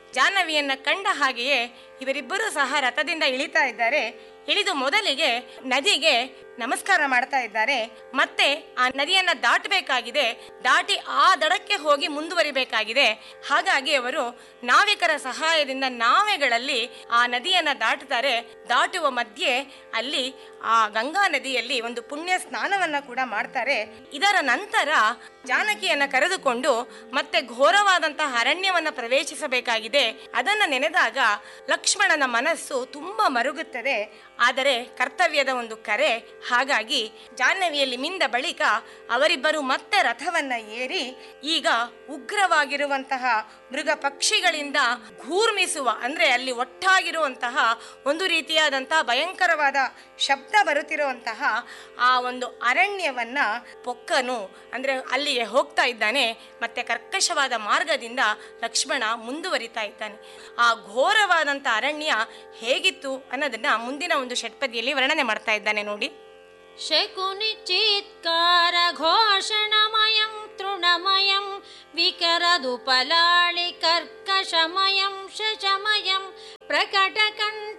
ಜಾಹ್ನವಿಯನ್ನ ಕಂಡ ಹಾಗೆಯೇ ಇವರಿಬ್ಬರೂ ಸಹ ರಥದಿಂದ ಇಳಿತಾ ಇದ್ದಾರೆ ಇಳಿದು ಮೊದಲಿಗೆ ನದಿಗೆ ನಮಸ್ಕಾರ ಮಾಡ್ತಾ ಇದ್ದಾರೆ ಮತ್ತೆ ಆ ನದಿಯನ್ನ ದಾಟಬೇಕಾಗಿದೆ ದಾಟಿ ಆ ದಡಕ್ಕೆ ಹೋಗಿ ಮುಂದುವರಿಬೇಕಾಗಿದೆ ಹಾಗಾಗಿ ಅವರು ನಾವಿಕರ ಸಹಾಯದಿಂದ ನಾವೆಗಳಲ್ಲಿ ಆ ನದಿಯನ್ನ ದಾಟುತ್ತಾರೆ ದಾಟುವ ಮಧ್ಯೆ ಅಲ್ಲಿ ಆ ಗಂಗಾ ನದಿಯಲ್ಲಿ ಒಂದು ಪುಣ್ಯ ಸ್ನಾನವನ್ನ ಕೂಡ ಮಾಡ್ತಾರೆ ಇದರ ನಂತರ ಜಾನಕಿಯನ್ನ ಕರೆದುಕೊಂಡು ಮತ್ತೆ ಘೋರವಾದಂತಹ ಅರಣ್ಯವನ್ನ ಪ್ರವೇಶಿಸಬೇಕಾಗಿದೆ ಅದನ್ನ ನೆನೆದಾಗ ಲಕ್ಷ್ಮಣನ ಮನಸ್ಸು ತುಂಬಾ ಮರುಗುತ್ತದೆ ಆದರೆ ಕರ್ತವ್ಯದ ಒಂದು ಕರೆ ಹಾಗಾಗಿ ಜಾಹ್ನವಿಯಲ್ಲಿ ಮಿಂದ ಬಳಿಕ ಅವರಿಬ್ಬರು ಮತ್ತೆ ರಥವನ್ನ ಏರಿ ಈಗ ಉಗ್ರವಾಗಿರುವಂತಹ ಮೃಗ ಪಕ್ಷಿಗಳಿಂದ ಘೂರ್ಮಿಸುವ ಅಂದ್ರೆ ಅಲ್ಲಿ ಒಟ್ಟಾಗಿರುವಂತಹ ಒಂದು ರೀತಿಯಾದಂತಹ ಭಯಂಕರವಾದ ಶಬ್ದ ಬರುತ್ತಿರುವಂತಹ ಆ ಒಂದು ಅರಣ್ಯವನ್ನ ಪೊಕ್ಕನು ಅಂದ್ರೆ ಅಲ್ಲಿಗೆ ಹೋಗ್ತಾ ಇದ್ದಾನೆ ಮತ್ತೆ ಕರ್ಕಶವಾದ ಮಾರ್ಗದಿಂದ ಲಕ್ಷ್ಮಣ ಮುಂದುವರಿತಾ ಇದ್ದಾನೆ ಆ ಘೋರವಾದಂಥ ಅರಣ್ಯ ಹೇಗಿತ್ತು ಅನ್ನೋದನ್ನ ಮುಂದಿನ ಒಂದು ಷಟ್ಪದಿಯಲ್ಲಿ ವರ್ಣನೆ ಮಾಡ್ತಾ ಇದ್ದಾನೆ ನೋಡಿ शकुनिचित्कारघोषणमयं तृणमयं विकरदुपलाळिकर्कशमयं शशमयं प्रकटकण्ठ